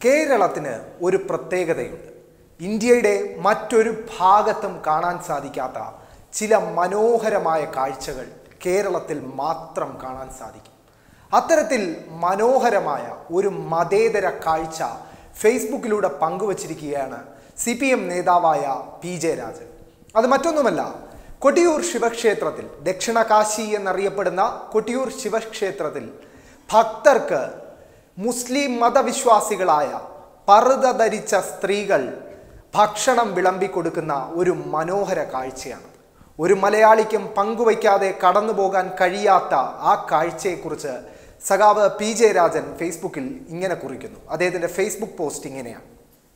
കേരളത്തിന് ഒരു പ്രത്യേകതയുണ്ട് ഇന്ത്യയുടെ മറ്റൊരു ഭാഗത്തും കാണാൻ സാധിക്കാത്ത ചില മനോഹരമായ കാഴ്ചകൾ കേരളത്തിൽ മാത്രം കാണാൻ സാധിക്കും അത്തരത്തിൽ മനോഹരമായ ഒരു മതേതര കാഴ്ച ഫേസ്ബുക്കിലൂടെ പങ്കുവച്ചിരിക്കുകയാണ് സി പി എം നേതാവായ പി ജെ രാജൻ അത് മറ്റൊന്നുമല്ല കൊട്ടിയൂർ ശിവക്ഷേത്രത്തിൽ ദക്ഷിണ കാശി എന്നറിയപ്പെടുന്ന കൊട്ടിയൂർ ശിവക്ഷേത്രത്തിൽ ഭക്തർക്ക് മുസ്ലിം മതവിശ്വാസികളായ പർദ്ദ ധരിച്ച സ്ത്രീകൾ ഭക്ഷണം വിളമ്പിക്കൊടുക്കുന്ന ഒരു മനോഹര കാഴ്ചയാണ് ഒരു മലയാളിക്കും പങ്കുവയ്ക്കാതെ കടന്നു പോകാൻ കഴിയാത്ത ആ കാഴ്ചയെക്കുറിച്ച് സഖാവ് പി ജെ രാജൻ ഫേസ്ബുക്കിൽ ഇങ്ങനെ കുറിക്കുന്നു അദ്ദേഹത്തിൻ്റെ ഫേസ്ബുക്ക് പോസ്റ്റ് ഇങ്ങനെയാണ്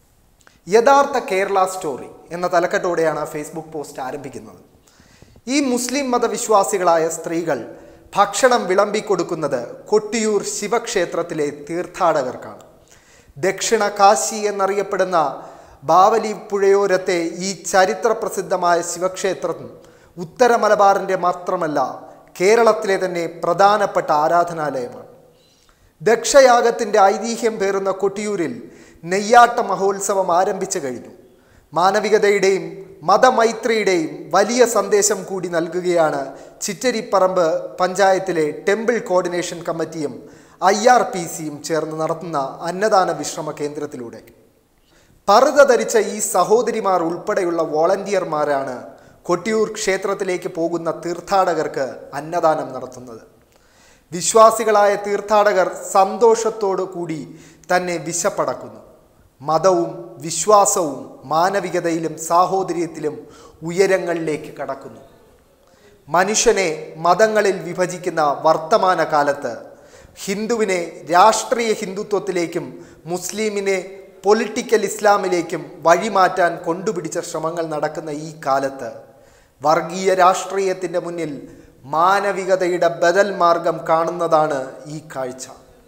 യഥാർത്ഥ കേരള സ്റ്റോറി എന്ന തലക്കെട്ടോടെയാണ് ഫേസ്ബുക്ക് പോസ്റ്റ് ആരംഭിക്കുന്നത് ഈ മുസ്ലിം മതവിശ്വാസികളായ സ്ത്രീകൾ ഭക്ഷണം വിളമ്പിക്കൊടുക്കുന്നത് കൊട്ടിയൂർ ശിവക്ഷേത്രത്തിലെ തീർത്ഥാടകർക്കാണ് ദക്ഷിണ കാശി എന്നറിയപ്പെടുന്ന ബാവലി പുഴയോരത്തെ ഈ ചരിത്ര പ്രസിദ്ധമായ ശിവക്ഷേത്രം ഉത്തര മലബാറിൻ്റെ മാത്രമല്ല കേരളത്തിലെ തന്നെ പ്രധാനപ്പെട്ട ആരാധനാലയമാണ് ദക്ഷയാഗത്തിൻ്റെ ഐതിഹ്യം പേറുന്ന കൊട്ടിയൂരിൽ നെയ്യാട്ട മഹോത്സവം ആരംഭിച്ചു കഴിഞ്ഞു മാനവികതയുടെയും മതമൈത്രിയുടെയും വലിയ സന്ദേശം കൂടി നൽകുകയാണ് ചിറ്റരിപ്പറമ്പ് പഞ്ചായത്തിലെ ടെമ്പിൾ കോർഡിനേഷൻ കമ്മിറ്റിയും ഐ ആർ പി സിയും ചേർന്ന് നടത്തുന്ന അന്നദാന വിശ്രമ കേന്ദ്രത്തിലൂടെ പറുത ധരിച്ച ഈ സഹോദരിമാർ ഉൾപ്പെടെയുള്ള വോളണ്ടിയർമാരാണ് കൊട്ടിയൂർ ക്ഷേത്രത്തിലേക്ക് പോകുന്ന തീർത്ഥാടകർക്ക് അന്നദാനം നടത്തുന്നത് വിശ്വാസികളായ തീർത്ഥാടകർ സന്തോഷത്തോടു കൂടി തന്നെ വിശപ്പടക്കുന്നു മതവും വിശ്വാസവും മാനവികതയിലും സാഹോദര്യത്തിലും ഉയരങ്ങളിലേക്ക് കടക്കുന്നു മനുഷ്യനെ മതങ്ങളിൽ വിഭജിക്കുന്ന വർത്തമാന കാലത്ത് ഹിന്ദുവിനെ രാഷ്ട്രീയ ഹിന്ദുത്വത്തിലേക്കും മുസ്ലിമിനെ പൊളിറ്റിക്കൽ ഇസ്ലാമിലേക്കും വഴിമാറ്റാൻ കൊണ്ടുപിടിച്ച ശ്രമങ്ങൾ നടക്കുന്ന ഈ കാലത്ത് വർഗീയ രാഷ്ട്രീയത്തിൻ്റെ മുന്നിൽ മാനവികതയുടെ ബദൽ മാർഗം കാണുന്നതാണ് ഈ കാഴ്ച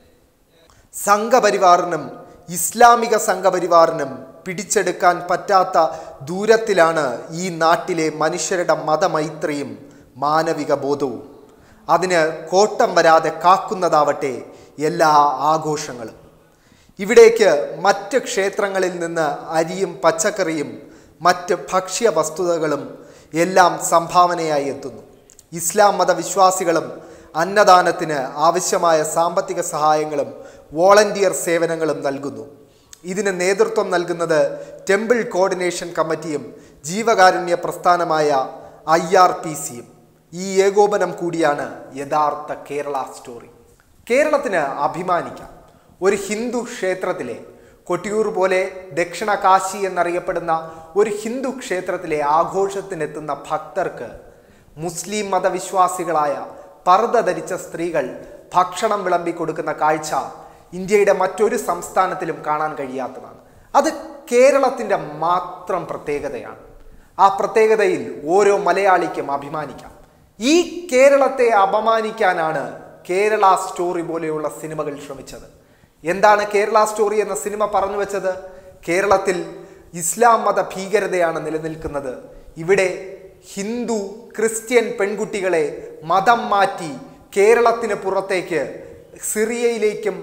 സംഘപരിവാറിനും ഇസ്ലാമിക സംഘപരിവാറിനും പിടിച്ചെടുക്കാൻ പറ്റാത്ത ദൂരത്തിലാണ് ഈ നാട്ടിലെ മനുഷ്യരുടെ മതമൈത്രിയും മാനവിക ബോധവും അതിന് കോട്ടം വരാതെ കാക്കുന്നതാവട്ടെ എല്ലാ ആഘോഷങ്ങളും ഇവിടേക്ക് മറ്റ് ക്ഷേത്രങ്ങളിൽ നിന്ന് അരിയും പച്ചക്കറിയും മറ്റ് ഭക്ഷ്യ വസ്തുതകളും എല്ലാം സംഭാവനയായി എത്തുന്നു ഇസ്ലാം മതവിശ്വാസികളും അന്നദാനത്തിന് ആവശ്യമായ സാമ്പത്തിക സഹായങ്ങളും വോളണ്ടിയർ സേവനങ്ങളും നൽകുന്നു ഇതിന് നേതൃത്വം നൽകുന്നത് ടെമ്പിൾ കോർഡിനേഷൻ കമ്മിറ്റിയും ജീവകാരുണ്യ പ്രസ്ഥാനമായ ഐ ആർ പി സിയും ഈ ഏകോപനം കൂടിയാണ് യഥാർത്ഥ കേരള സ്റ്റോറി കേരളത്തിന് അഭിമാനിക്കാം ഒരു ഹിന്ദു ക്ഷേത്രത്തിലെ കൊട്ടിയൂർ പോലെ ദക്ഷിണ കാശി എന്നറിയപ്പെടുന്ന ഒരു ഹിന്ദു ക്ഷേത്രത്തിലെ ആഘോഷത്തിനെത്തുന്ന ഭക്തർക്ക് മുസ്ലിം മതവിശ്വാസികളായ പർദ്ദ ധരിച്ച സ്ത്രീകൾ ഭക്ഷണം വിളമ്പി കൊടുക്കുന്ന കാഴ്ച ഇന്ത്യയുടെ മറ്റൊരു സംസ്ഥാനത്തിലും കാണാൻ കഴിയാത്തതാണ് അത് കേരളത്തിൻ്റെ മാത്രം പ്രത്യേകതയാണ് ആ പ്രത്യേകതയിൽ ഓരോ മലയാളിക്കും അഭിമാനിക്കാം ഈ കേരളത്തെ അപമാനിക്കാനാണ് കേരള സ്റ്റോറി പോലെയുള്ള സിനിമകൾ ശ്രമിച്ചത് എന്താണ് കേരള സ്റ്റോറി എന്ന സിനിമ പറഞ്ഞു വെച്ചത് കേരളത്തിൽ ഇസ്ലാം മത ഭീകരതയാണ് നിലനിൽക്കുന്നത് ഇവിടെ ഹിന്ദു ക്രിസ്ത്യൻ പെൺകുട്ടികളെ മതം മാറ്റി കേരളത്തിന് പുറത്തേക്ക് സിറിയയിലേക്കും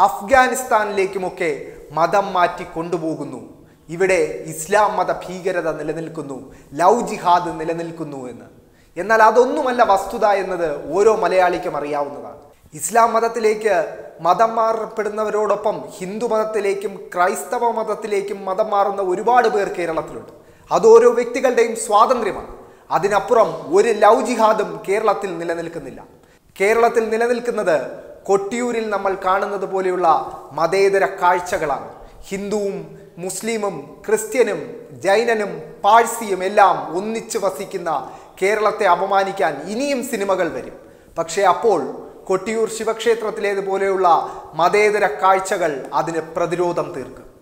അഫ്ഗാനിസ്ഥാനിലേക്കുമൊക്കെ മതം മാറ്റി കൊണ്ടുപോകുന്നു ഇവിടെ ഇസ്ലാം മത ഭീകരത നിലനിൽക്കുന്നു ലവ് ജിഹാദ് നിലനിൽക്കുന്നു എന്ന് എന്നാൽ അതൊന്നുമല്ല വസ്തുത എന്നത് ഓരോ മലയാളിക്കും അറിയാവുന്നതാണ് ഇസ്ലാം മതത്തിലേക്ക് മതം മാറപ്പെടുന്നവരോടൊപ്പം ഹിന്ദു മതത്തിലേക്കും ക്രൈസ്തവ മതത്തിലേക്കും മതം മാറുന്ന ഒരുപാട് പേർ കേരളത്തിലുണ്ട് അത് ഓരോ വ്യക്തികളുടെയും സ്വാതന്ത്ര്യമാണ് അതിനപ്പുറം ഒരു ലവ് ജിഹാദും കേരളത്തിൽ നിലനിൽക്കുന്നില്ല കേരളത്തിൽ നിലനിൽക്കുന്നത് കൊട്ടിയൂരിൽ നമ്മൾ കാണുന്നത് പോലെയുള്ള മതേതര കാഴ്ചകളാണ് ഹിന്ദുവും മുസ്ലിമും ക്രിസ്ത്യനും ജൈനനും പാഴ്സിയും എല്ലാം ഒന്നിച്ചു വസിക്കുന്ന കേരളത്തെ അപമാനിക്കാൻ ഇനിയും സിനിമകൾ വരും പക്ഷേ അപ്പോൾ കൊട്ടിയൂർ ശിവക്ഷേത്രത്തിലേതുപോലെയുള്ള മതേതര കാഴ്ചകൾ അതിന് പ്രതിരോധം തീർക്കും